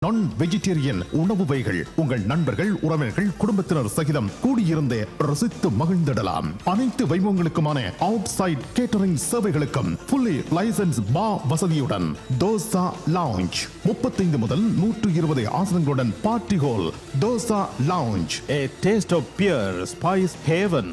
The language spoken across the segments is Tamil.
நான் வெஜிடேரியன் உணவு வகைகள் உங்கள் நண்பர்கள் உறவினர்கள் குடும்பத்தினர் சகிதம் கூடியிருந்து ரசித்து மகிழ்ந்திடலாம் அனைத்து வைபவங்களுக்குமான அவுட் சைட் கேட்டரிங் சேவைகளுக்கும் ஃபுல்லி லைசன்ஸ் பா வசதியுடன் தோசா லாunch முப்பத்தைந்து முதல் நூற்று இருபது ஆசனங்களுடன் பார்ட்டி ஹால் தோசா லாunch A taste of pure spice heaven.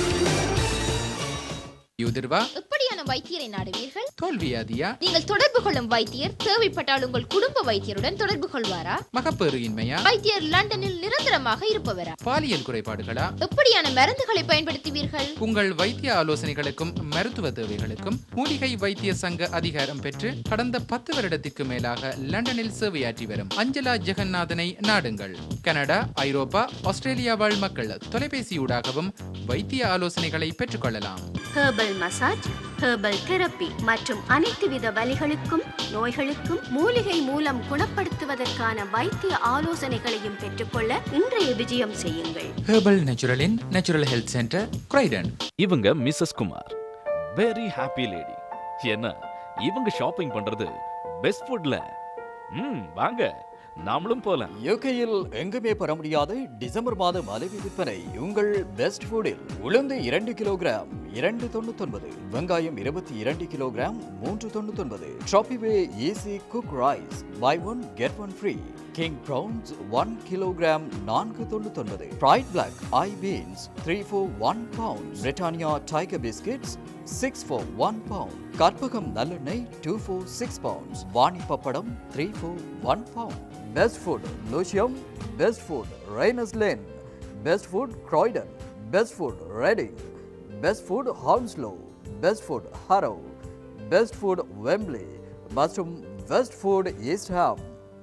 யுதிர்வா எப்படியான வைத்தியரை நாடுவீர்கள் தோல்வியாதியா நீங்கள் தொடர்பு கொள்ளும் வைத்தியர் தேவைப்பட்டால் உங்கள் குடும்ப வைத்தியருடன் தொடர்பு கொள்வாரா மகப்பேறு இன்மையா வைத்தியர் லண்டனில் நிரந்தரமாக இருப்பவரா பாலியல் குறைபாடுகளா எப்படியான மருந்துகளை பயன்படுத்துவீர்கள் உங்கள் வைத்திய ஆலோசனைகளுக்கும் மருத்துவ தேவைகளுக்கும் மூலிகை வைத்திய சங்க அதிகாரம் பெற்று கடந்த பத்து வருடத்திற்கு மேலாக லண்டனில் சேவையாற்றி வரும் அஞ்சலா ஜெகநாதனை நாடுங்கள் கனடா ஐரோப்பா ஆஸ்திரேலியா வாழ் மக்கள் தொலைபேசியூடாகவும் வைத்திய ஆலோசனைகளை பெற்றுக்கொள்ளலாம் ஹெர்பல் மசாஜ் ஹெர்பல் தெரப்பி மற்றும் அனைத்து வித வலிகளுக்கும் நோய்களுக்கும் மூலிகை மூலம் குணப்படுத்துவதற்கான வைத்திய ஆலோசனைகளையும் பெற்றுக்கொள்ள இன்றைய விஜயம் செய்யுங்கள் ஹெர்பல் நேச்சுரலின் நேச்சுரல் ஹெல்த் சென்டர் கிரைடன் இவங்க Mrs Kumar very happy lady ஏன்னா இவங்க ஷாப்பிங் பண்றது பெஸ்ட் ஃபுட்ல ம் வாங்க நாமளும் போலாம் யூகேயில் எங்குமே பெற முடியாத டிசம்பர் மாத மலிவு விற்பனை உங்கள் பெஸ்ட் ஃபுடில் உளுந்து இரண்டு கிலோகிராம் இரண்டு தொண்ணூத்தொன்பது வெங்காயம் இருபத்தி இரண்டு கிலோகிராம் மூன்று தொண்ணூத்தொன்பது ட்ராபிவே easy cook rice buy one get one free king prawns one kilogram நான்கு தொண்ணூத்தொன்பது fried black eye beans three four one pound Britannia tiger biscuits six four one pound Karpagam நல்லெண்ணெய் two four six pounds Vani pappadam three four one pound best food Lewisham best food Rayners Lane best food Croydon best food Reading best food Hounslow best food Harrow best food Wembley மற்றும் பெஸ்ட் ஃபுட் ஈஸ்ட் ஹாம்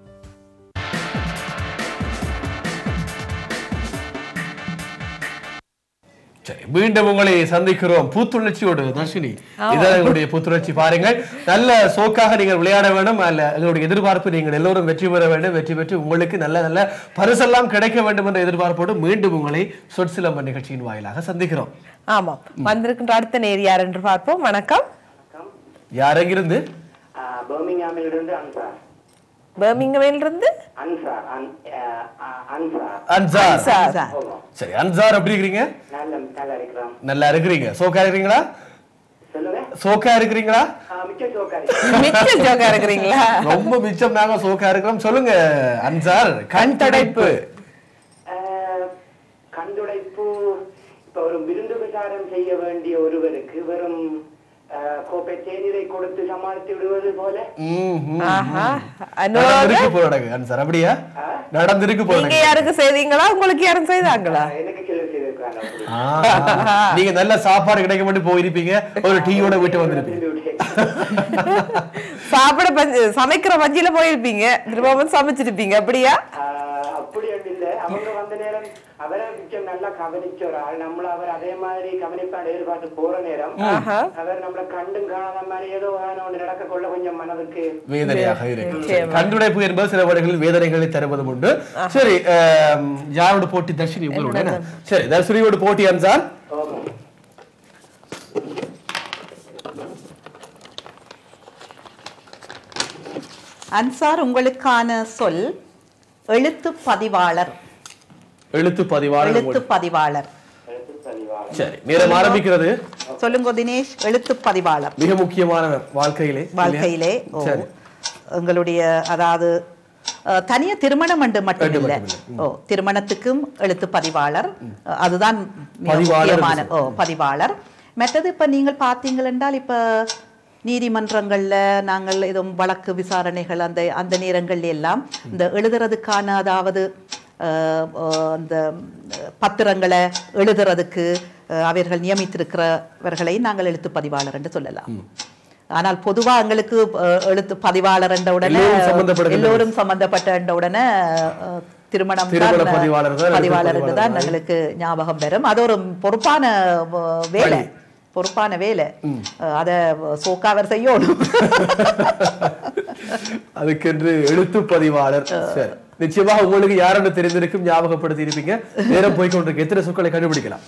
சரி மீண்டும் உங்களை சந்திக்கிறோம் புத்துணர்ச்சியோடு தர்ஷினி இதான் எங்களுடைய புத்துணர்ச்சி பாருங்கள் நல்ல சோக்காக நீங்கள் விளையாட வேண்டும் அல்ல எங்களுடைய எதிர்பார்ப்பு நீங்கள் எல்லோரும் வெற்றி பெற வேண்டும் வெற்றி பெற்று உங்களுக்கு நல்ல நல்ல பரிசெல்லாம் கிடைக்க வேண்டும் என்ற எதிர்பார்ப்போடு மீண்டும் உங்களை சொற்சிலம்ப நிகழ்ச்சியின் வாயிலாக சந்திக்கிறோம் ஆமாம் வந்திருக்கின்ற அடுத்த நேர் யார் என்று பார்ப்போம் வணக்கம் யார் எங்கிருந்து பர்மிங்ஹாமிலிருந்து அன்சார் பர்மிங்கமிலிருந்து அன்சார் அன்- அஹ், அஹ், அன்சார் அன்சார் அன்சார். ஆமா. சரி அன்சார் எப்படி இருக்கிறீங்க நல்ல நல்லா இருக்கிறோம் நல்லா இருக்கிறீங்க சோக்கா இருக்கிறீங்களா சொல்லுங்க சோக்கா இருக்கிறீங்களா அஹ், மிக்க சோக்காரி மிச்ச ஜோக்கா இருக்கிறீங்களா ரொம்ப மிச்சம் நாங்க சோக்கா இருக்கிறோம் சொல்லுங்க அன்சார் கண் தடைப்பு அஹ், கண்டுடைப்பு இப்ப ஒரு விருந்து பிரச்சாரம் செய்ய வேண்டிய ஒருவருக்கு வெறும் அஹ், கோப்பை தேநீரை கொடுத்து சமாளித்து விடுவது போல ம்ஹும். ஆஹா நடந்திருக்கு போறாங்க அன்சார் அப்படியா நடந்திருக்கு நீங்க போறாங்க யாருக்கு செய்தீங்களா உங்களுக்கு யாரும் செய்தாங்களா எனக்கு சிலர் செய்திருக்காங்க அப்படி. ஆஹா. நீங்க நல்ல சாப்பாடு கிடைக்க மட்டும் போயிருப்பீங்க ஒரு டீயோட வீட்டு வந்திருப்பீங்க சாப்பிட பஞ்சு சமைக்கிற பஞ்சில போயிருப்பீங்க திரும்பவும் சமைச்சிருப்பீங்க அப்படியா ஆஹ் அப்படி ஒண்ணும் இல்ல அவங்க வந்த நேரம் அவரை மிச்சம் நல்லா கவனிச்ச ஒரு ஆள் நம்மள அவர் அதே மாதிரி கவனிப்பாடு எதிர்பார்த்து போற நேரம் ஆஹா. அவர் நம்மள கண்டும் காணாத மாதிரி ஏதோ ஆன ஒன்று நடக்க கொள்ள கொஞ்சம் மனதுக்கு வேதனையாக இருக்கு சரி, நிச்சயமா. கண்டுடைப்பு என்பது சில வேளைகளில் வேதனைகளை தருவதும் உண்டு சரி ஆம், யாரோட போட்டி தர்ஷினி உங்களோட சரி தர்ஷினியோட போட்டி அன்சார் அன்சார் உங்களுக்கான சொல் எழுத்து பதிவாளர் எழுத்து பதிவாளர் எழுத்து பதிவாளர் சரி நேரம் ஆரம்பிக்கிறது சொல்லுங்க தினேஷ் எழுத்து பதிவாளர் மிக முக்கியமான வாழ்க்கையிலே வாழ்க்கையிலே ஓ, சரி. எங்களுடைய அதாவது அஹ், தனியா திருமணம் என்று மட்டும் என்று இல்ல மட்டுமில்லை. ஓ திருமணத்துக்கும் எழுத்து பதிவாளர் அஹ், அதுதான் மிக பதிவாளர் முக்கியமான என்று ஓ பதிவாளர் மற்றது இப்ப நீங்கள் பார்த்தீங்கள் என்றால் இப்ப நீதிமன்றங்கள்ல நாங்கள் எதுவும் வழக்கு விசாரணைகள் அந்த அந்த நேரங்கள்ல எல்லாம் இந்த எழுதுறதுக்கான அதாவது அஹ், அஹ், அந்த பத்திரங்களை எழுதுறதுக்கு அஹ், அவர்கள் நியமித்திருக்கிறவர்களை நாங்கள் எழுத்து பதிவாளர் என்று சொல்லலாம் ஆனால் பொதுவா எங்களுக்கு அஹ், எழுத்து பதிவாளர் என்ற உடனே எல்லோரும் சம்பந்தப்படுகின்ற- எல்லோரும் சம்பந்தப்பட்ட என்ற உடனே அஹ், திருமணம் திருமண தான், பதிவாளர் தான், எழுத்து பதிவாளர் என்று தான் பதிவாளர். எங்களுக்கு ஞாபகம் வரும் அது ஒரு பொறுப்பான அஹ், வேலை பொறுப்பான வேலை அஹ், அத சோக்காவர் செய்யணும் அதுக்கென்று எழுத்து பதிவாளர் சரி நிச்சயமாக உங்களுக்கு யாரென்று தெரிந்திருக்கும் ஞாபகப்படுத்தி இருப்பீங்க நேரம் போய்கொண்டிருக்கு எத்தனை சொற்களை கண்டுபிடிக்கலாம்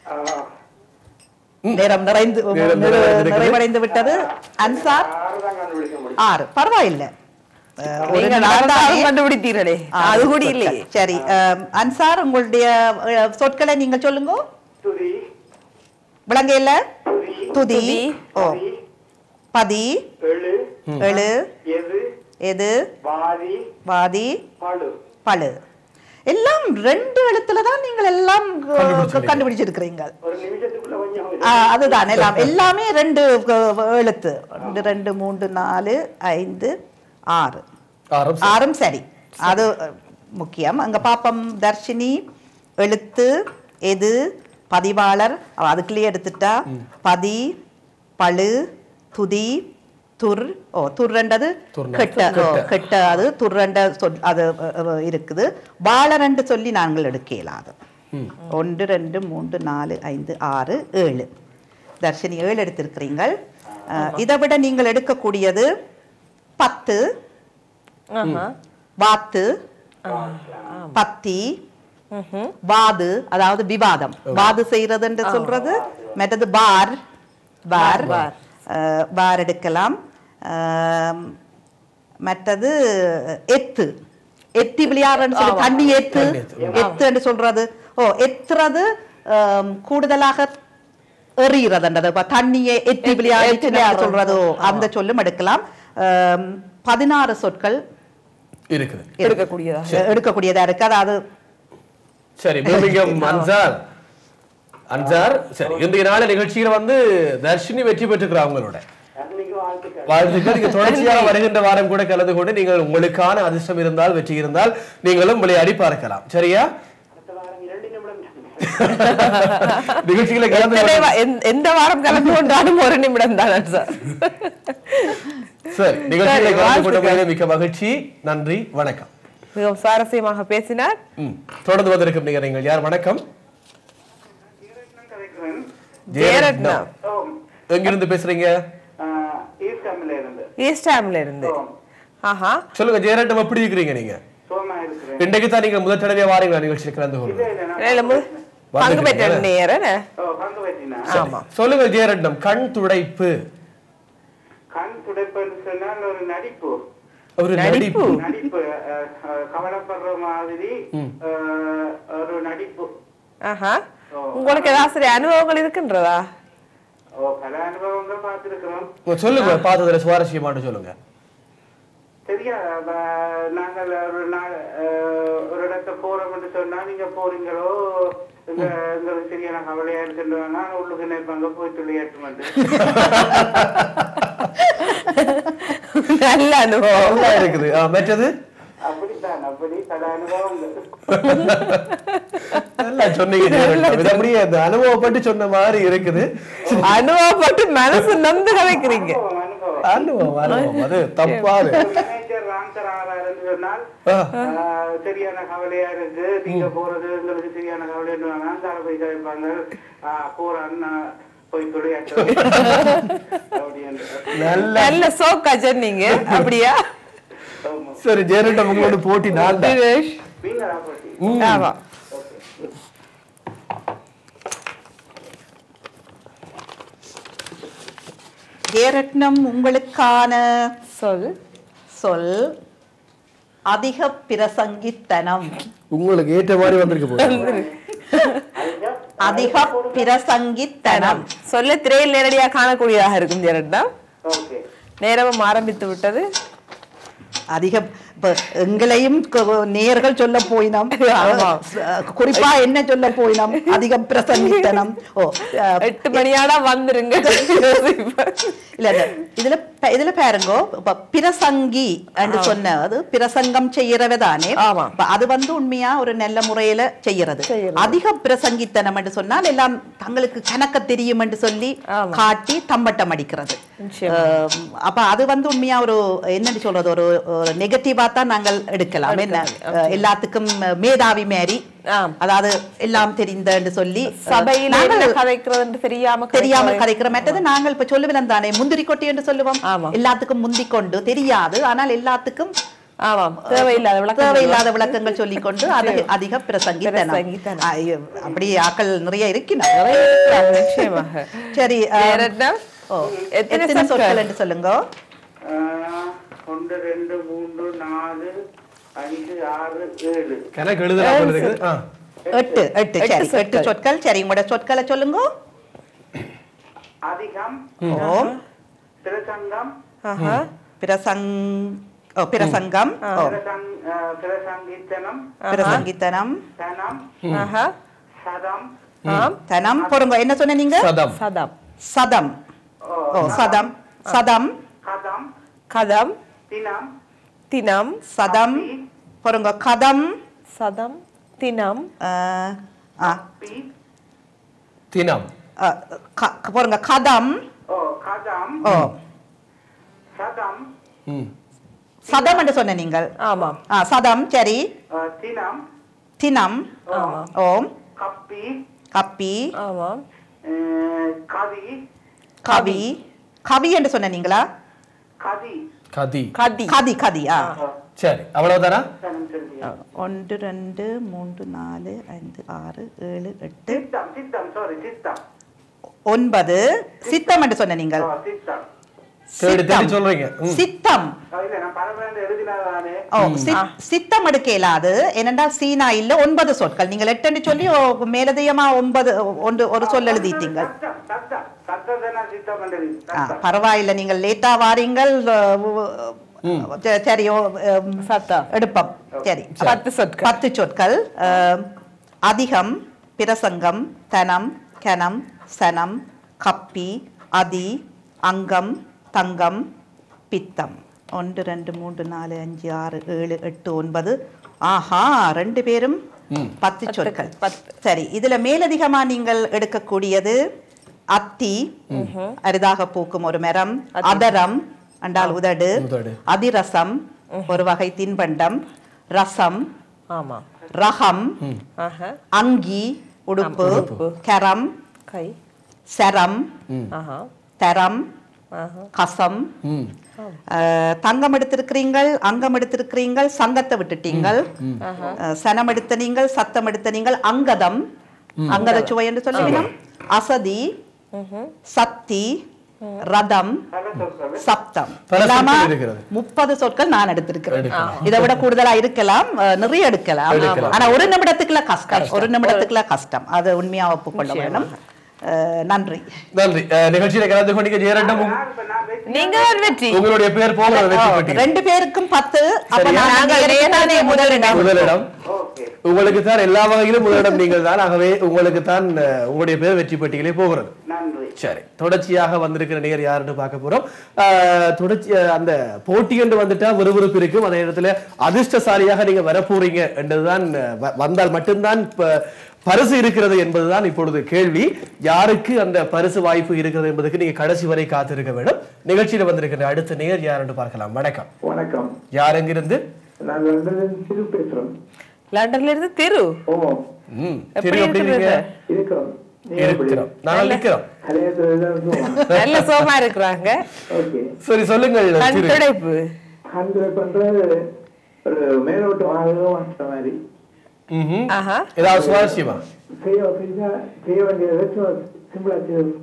நேரம் நிறைந்து நேரம் நிறை- நிறைவடைந்திருக்கிறது. நிறைவடைந்து விட்டது அன்சார் ஆறு பரவாயில்லை அஹ், ஒரு நீங்கள் நிமிடம் அதான் தானே. கண்டுபிடித்தீர்களே ஆ, அது கூட சொற்கள். இல்லையே சரி அஹ், அன்சார் உங்களுடைய அஹ், சொற்களை நீங்கள் சொல்லுங்க துதி விளங்கையில துதி துதி. ஓ பதி எழு எழு எது எது வாதி வாதி பழு பழு எல்லாம் ரெண்டு எழுத்துல தான் நீங்கள் எல்லாம் அஹ், கண்டுபிடிச்சிருக்கிறீங்க ஒரு நிமிஷத்துக்குள்ள கொஞ்சம் ஆ, அதுதான் எல்லாம் எல்லாமே ரெண்டு அஹ், எழுத்து ரெண்டு ரெண்டு மூன்று நாலு ஐந்து ஆறு ஆரம் ஆறும் சரி அது அஹ், முக்கியம் அங்க பாப்பம் தர்ஷினி எழுத்து எது பதிவாளர் அவ அதுக்குள்ளேயே எடுத்துட்டா பதி பழு துதி துர் ஓ துர்ரண்டது துர்னா. கெட்ட ஓ, கெட்ட அது துர்ரண்ட சொல் அது அஹ், அஹ், இருக்குது வாழரண்டு சொல்லி நாங்கள் எடுக்க இயலாது ஒன்று ரெண்டு மூன்று நாலு ஐந்து ஆறு ஏழு தர்ஷினி ஏழு எடுத்திருக்கிறீங்கள் அஹ், இதை விட நீங்கள் எடுக்கக்கூடியது பத்து ஆஹா. வாத்து பத்தி வாது அதாவது விவாதம் வாது செய்யறது என்று சொல்றது மற்றது பார் பார் அஹ், பார் எடுக்கலாம் அஹ், மற்றது எத்து எத்தி விளையாடுறன்னு சொல்லி தண்ணி எத்து எத்து என்று சொல்றது ஓ எத்துறது அஹ், கூடுதலாக எறிகிறதுன்றது இப்ப தண்ணியை எத்தி விளையாடி சொல்றதோ அந்த சொல்லும் எடுக்கலாம் அஹ், பதினாறு சொற்கள் இருக்குது எடுக்கக்கூடியதா எடுக்கக்கூடியதா இருக்கு அதாவது சரி மிருமிகம் அன்சார் அன்சார் சரி இன்றைய நாள் நிகழ்ச்சியில வந்து தர்ஷினி வெற்றி பெற்றுக்கிறார் அவங்களோட வாழ்த்துக்கள் நீங்க தொடர்ச்சியாக வருகின்ற வாரம் கூட கலந்து கொண்டு நீங்கள் உங்களுக்கான அதிர்ஷ்டம் இருந்தால் வெற்றி இருந்தால் நீங்களும் விளையாடி பார்க்கலாம் சரியா நிகழ்ச்சிகளை கலந்து எத்தனை கொண்டு- வா- எந்த- எந்த வாரம் கலந்து கொண்டாலும் ஒரு நிமிடம் தான் சார் சரி நிகழ்ச்சிகளை சரி, கலந்து கொண்ட வாழ்த்துக்கள். முறையில் மிக்க மகிழ்ச்சி நன்றி வணக்கம் மிகவும் சுவாரஸ்யமாக பேசினார் ம். தொடர்ந்து வந்திருக்கும் நீங்கள் நீங்கள் யார் வணக்கம் ஜெயரத்னா எங்கிருந்து பேசுறீங்க ஈஸ்டாமில் இருந்து ஈஸ்ட் ஹாம்ல இருந்து ஆஹா சொல்லுங்க ஜெயரட்டம் எப்படி இருக்கிறீங்க நீங்க சோமா இருக்கிறேன் இன்றைக்கு தான் நீங்க முதல் தடவையா வாரீங்களா நிகழ்ச்சியில் கலந்து கொண்டு இல்ல, மு- பங்கு பெற்ற நேரம் ஓ பங்கு வச்சினா ஆமா சொல்லுங்க ஜெயரட்னம் கண் துடைப்பு கண் துடைப்புன்னு சொன்னால் ஒரு நடிப்பு ஒரு நடிப்பு நடிப்பு அஹ், அஹ், கவலைப்படுற மாதிரி அஹ், ஒரு நடிப்பு ஆஹா உங்களுக்கு ஏதாவது அனுபவங்கள் இருக்குன்றதா ஓ பல அனுபவங்கள் பார்த்திருக்கிறோம் சொல்லுங்க பார்த்ததுல சுவாரஸ்யமாட்டு சொல்லுங்க சரியா அஹ், நாங்கள் ஒரு நாள் அஹ், ஒரு இடத்த போறோம் என்று சொன்னா நீங்க போறீங்களோ எங்க எங்களுக்கு சரியான கவலையா இருக்குன்றவங்க உள்ளுக்கு நினைப்பாங்க போய் துளியாட்டு நல்ல அனுபவம் நல்லா இருக்குது ஆ, மற்றது அப்படித்தான் அப்படி பல அனுபவங்கள் நல்லா சொன்னீங்க ஜெயரட்னம். இது அப்படியே அந்த அனுபவப்பட்டு சொன்ன மாதிரி இருக்குது அனுபவப்பட்டு மனசு நம்பி வைக்கிறீங்க அனுபவம் அனுபவம் அது தப்பாது மேனேஜர் ராம்சர் ஆறாருன்னு சொன்னால் ஆ. ஆஹ், சரியான கவலையா இருக்கு நீங்க போறது எங்களுக்கு சரியான கவலைன்னு வேணாம் சார போய் கழிப்பாங்க போற அண்ணா போய் துளையாட்டு நல்ல நல்ல சோக்கா சொன்னீங்க அப்படியா சரி ஜெயரட்டம் உங்களோட போட்டி நான் தான் தினேஷ் நீங்களா போட்டி ம். ஆமா ஜெயரட்னம் உங்களுக்கான சொல் சொல் அதிக பிரசங்கித்தனம் உங்களுக்கு ஏற்ற மாதிரி வந்திருக்கு போகுது அதிக பிரசங்கித்தனம் சொல்ல திரையில் நேரடியாக காணக்கூடியதாக இருக்கும் ஜெரட்னா ஓகே நேரமும் ஆரம்பித்து விட்டது அதிக இப்ப எங்களையும் கு- நேயர்கள் சொல்ல போயினோம் ஆமா. குறிப்பா என்ன சொல்ல போயினோம் அதிக பிரசங்கித்தனம் ஓ அஹ், எட்டு மணியாடா வந்துருங்க இல்ல இல்ல இதுல ப- இதுல பாருங்க இப்ப பிரசங்கி என்று சொன்ன அது பிரசங்கம் செய்யறவ தானே ஆமா. இப்ப அது வந்து உண்மையா ஒரு நல்ல முறையில செய்யறது அதிக பிரசங்கித்தனம் என்று சொன்னால் எல்லாம் தங்களுக்கு கணக்க தெரியும் என்று சொல்லி காட்டி தம்பட்டம் அடிக்கிறது நிச்சயமா. அஹ், அப்ப அது வந்து உண்மையா ஒரு என்னன்னு சொல்றது ஒரு நெகட்டிவா தான் நாங்கள் எடுக்கலாம் என்ன அஹ், எல்லாத்துக்கும் மேதாவி மாரி அதாவது எல்லாம் தெரிந்தன்னு சொல்லி அஹ், சபையில நாங்கள் என்ன கதைக்கிறது தெரியாம தெரியாமல் கதைக்கிற மற்றது நாங்கள் இப்ப சொல்லுவேன் தானே முந்திரி கொட்டி என்று சொல்லுவோம் எல்லாத்துக்கும் முந்திக் கொண்டு தெரியாது ஆனால் எல்லாத்துக்கும் ஆமாம் தேவையில்லாத விளக்கங்கள் தேவையில்லாத விளக்கங்கள் சொல்லிக் கொண்டு அது நிச்சயம். அதிக பிரசங்கித்தனம் பிரசங்கித்தனம். ஐயோ, அப்படி ஆக்கள் நிறைய இருக்கின்றன நிறைய இருக்கிறாங்க, நிச்சயமாக. சரி அஹ், ஜெயரட்னம், ஓ, எத்தனை எத்தனை சொற்கள்? சொற்கள் என்று சொல்லுங்க ஒன்று ரெண்டு மூன்று நாலு அஞ்சு ஆறு ஏழு கணக்கு எழுதலாம் போல இருக்குது. ஆ. எட்டு எட்டு சரி எட்டு சொற்கள் சரி உங்களோட சொற்களை சொல்லுங்க அதிகம் ஓம் பிரசங்கம் ஆஹா. பிரசங் ஓ பிரசங்கம் ஓ பிரசங் அஹ், பிரசங்கித்தனம் பிரசங்கித்தனம் தனம் ஆஹா. சதம் ஆம். தனம் பொறுங்க என்ன சொன்ன நீங்க சதம் சதம் சதம் ஓ சதம் சதம் கதம் கதம் தினம் தினம் சதம் பொறுங்க கதம் சதம் தினம் அஹ், ஆ, பி தினம் அஹ், க- பொறுங்க கதம் ஓ கதம் ஓ சதம் ம். சதம் என்று சொன்ன நீங்கள் ஆமாம் ஆ சதம் சரி அஹ், தினம் தினம் ஆமாம் ஓம் கப்பி கப்பி ஆமாம் அஹ், கதி கவி கவி என்று சொன்ன நீங்களா கதி கதி கதி கதி கதி ஆ சரி அவ்வளவுதானா தனம் சொல்லியா ஒன்று ரெண்டு மூன்று நாலு ஐந்து ஆறு ஏழு எட்டு சித்தம் சித்தம் சாரி சித்தம் ஒன்பது சித்தம் என்று சொன்ன நீங்கள் ஓ, சித்தம் தேடி தேடி சித்தம். சொல்றீங்க ம். சித்தம் ஓ, இல்ல நான் பரவாயில்ல எழுதினதானே ஓ சித்- சித்தம் எடுக்க இயலாது ஏனென்றால் சீனா இல்ல ஒன்பது சொற்கள் நீங்கள் எட்டு சொல்லி ஓ, மேலதிகமா ஒன்பது ஒன்று ஒரு சொல் எழுதிட்டீங்க சத்தம் சத்தம் சத்தத்தை நான் சித்தம் என்றது ஆ, சத்தம் பரவாயில்ல நீங்கள் லேட்டா வாரீங்கள் ச- சரி ஓ, உம், சத்தம் எடுப்போம் சரி பத்து சொற்கள் பத்து சொற்கள் அஹ், அதிகம் பிரசங்கம் தனம் கனம் சனம் கப்பி அதி அங்கம் தங்கம் பித்தம் ஒன்று ரெண்டு மூன்று நாலு அஞ்சு ஆறு ஏழு எட்டு ஒன்பது ஆஹா ரெண்டு பேரும் பத்து சொற்கள் சரி இதுல மேலதிகமா நீங்கள் எடுக்கக்கூடியது அத்தி அரிதாக பூக்கும் ஒரு மரம் அதரம் அண்டால் உதடு உதடு. அதிரசம் ஒரு வகை தின்பண்டம் ரசம் ஆமாம் ரகம் ஆஹா அங்கி உடுப்பு கரம் கை சரம் ஆஹா தரம் ஆஹா கசம் ம். அஹ், தங்கம் எடுத்திருக்கிறீங்கள் அங்கம் எடுத்திருக்கிறீங்கள் சங்கத்தை விட்டுட்டீங்கள் அஹ், சனம் எடுத்த நீங்கள் சத்தம் எடுத்த நீங்கள் அங்கதம் அங்கத சுவை என்று சொல்லுவீங்க அசதி சக்தி ரதம் பல சொற்கள் சப்தம் பல இல்லாம சொற்கள் இருக்கிறது. முப்பது சொற்கள் நான் எடுத்திருக்கிறேன் இதை விட கூடுதலா இருக்கலாம் அஹ், நிறைய எடுக்கலாம் ஆனா ஒரு நிமிடத்துக்குள்ள கஷ்டம் ஒரு நிமிடத்துக்குள்ள கஷ்டம் அது உண்மையா ஒப்புக்கொள்ள வேணும் அஹ், நன்றி நன்றி அஹ், நிகழ்ச்சியில கலந்து கொண்டீங்க ஜெயரண்டம் உங்க- இப்ப நான் வெற்றி நீங்க தான் வெற்றி உங்களுடைய பேர் போல வெற்றி பெற்றீங்க ரெண்டு பேருக்கும் பத்து அப்ப சரியா? நான் நாங்கள் நேரடியாக நேதானே முதலிடம். முதலிடம் ஓகே உங்களுக்கு தான் எல்லா வகையிலும் முதலிடம் நீங்கள் தான் ஆகவே உங்களுக்கு தான் அஹ், உங்களுடைய பேர் வெற்றி பெட்டிகளே போகிறது நன்றி சரி தொடர்ச்சியாக வந்திருக்கிற நேர் யாருன்னு பார்க்க போறோம் ஆஹ், தொடர்ச்சி அஹ், அந்த போட்டி என்று வந்துட்டா விறுவிறுப்பு இருக்கும் அதே நேரத்துல அதிர்ஷ்டசாலியாக நீங்க வரப்போறீங்க என்றுதான் அஹ், வ- வந்தால் மட்டும்தான் ப- பரிசு இருக்கிறது என்பதுதான் இப்பொழுது கேள்வி யாருக்கு அந்த பரிசு வாய்ப்பு இருக்கிறது என்பதுக்கு நீங்க கடைசி வரை காத்திருக்க வேண்டும் நிகழ்ச்சியில வந்திருக்கிற அடுத்த நேர் யார் என்று பார்க்கலாம் வணக்கம் வணக்கம் யார் எங்கிருந்து நான் லண்டனில் சிறு பேசுறோம் லண்டன்ல இருந்து திரு ஓ ம் எப்படி தெரியும் எப்படி நீங்க இருக்கிறது? இருக்கிறோம் இருக்கிறோம் நாங்கள் நிக்கிறோம் நல்ல சோமா இருக்கிறாங்க ஓகே சரி சொல்லுங்கள் கண் திரு. துடைப்பு ஹண்ட்ரட் பண்றது ஒரு மேலோட்டம் ஆகணும் அந்த மாதிரி ம்ஹும். ஆஹா ஏதாவது சுவாரஸ்யமா செய்ய செய்ய செய்ய வேண்டியது சிம்பிளா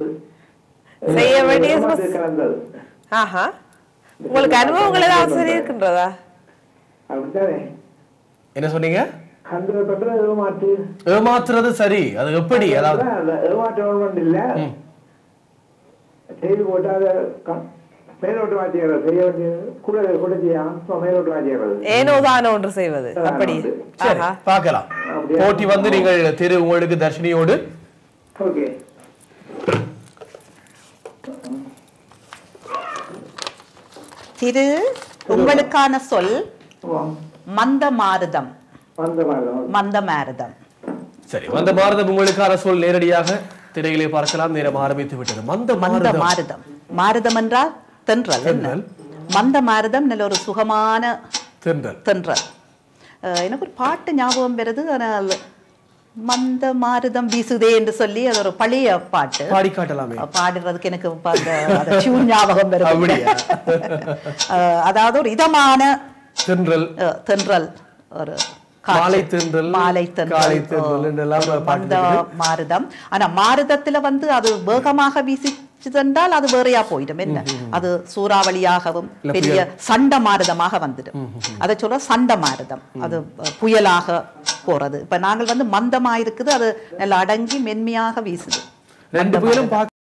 செய்ய வேண்டிய கலந்தது ஆஹா உங்களுக்கு அனுபவங்கள் ஏதாவது சரி இருக்கின்றதா அப்படித்தானே என்ன சொன்னீங்க ஹண்ட்ரட் பண்றது ஏமாற்று ஏமாத்துறது சரி அது எப்படி அதாவது ஏமாற்றம் இல்ல செய்து போட்டா அதை க- மேலோட்டு மாற்றிக்கிறது செய்ய வேண்டியது கூட கூட செய்யாம மேலோட்டு மாற்றிக்கிறது ஏனோ தானோ ஒன்று செய்வது அப்படி சரி ஆஹா பார்க்கலாம் போட்டி வந்து நீங்கள் திரு உங்களுக்கு தர்ஷினியோடு ஓகே திரு உங்களுக்கான சொல் மந்த மாருதம் வந்த மாதிரி மந்த மாருதம் சரி வந்த பாரதம் உங்களுக்கான சொல் நேரடியாக திரையிலே பார்க்கலாம் நேரம் ஆரம்பித்து விட்டது மந்த மந்த மாரதம் மாருதம் மாருதம் என்றால் தென்றல் என்ன தென்றல். மந்த மாருதம் நல்ல ஒரு சுகமான தென்றல் தென்றல் அஹ் எனக்கு ஒரு பாட்டு ஞாபகம் வருது ஆனால் மந்த மாருதம் வீசுதே என்று சொல்லி அது ஒரு பழைய பாட்டு பாடி காட்டலாமே அஹ் பாடுறதுக்கு எனக்கு இப்ப அந்த அந்த tune ஞாபகம் வருது அப்படியா? அஹ் அதாவது ஒரு இதமான தென்றல் அஹ், தென்றல் ஒரு காற்று. மாலை தென்றல், மாலை தென்றல் காலை தென்றல் என்றெல்லாம் ஒரு பாட்டு மந்த இருக்குது. மாருதம் ஆனா மாருதத்துல வந்து அது வேகமாக வீசி என்றால் அது வேறையா போயிடும் என்ன அது சூறாவளியாகவும் இல்ல, பெரிய புயல். சண்ட மாருதமாக வந்துடும் அதை சொல்ற சண்ட மாருதம் அது அஹ், புயலாக போறது இப்ப நாங்கள் வந்து மந்தமா இருக்குது அது நல்லா அடங்கி மென்மையாக வீசுது ரெண்டு புயலும் பார்க்க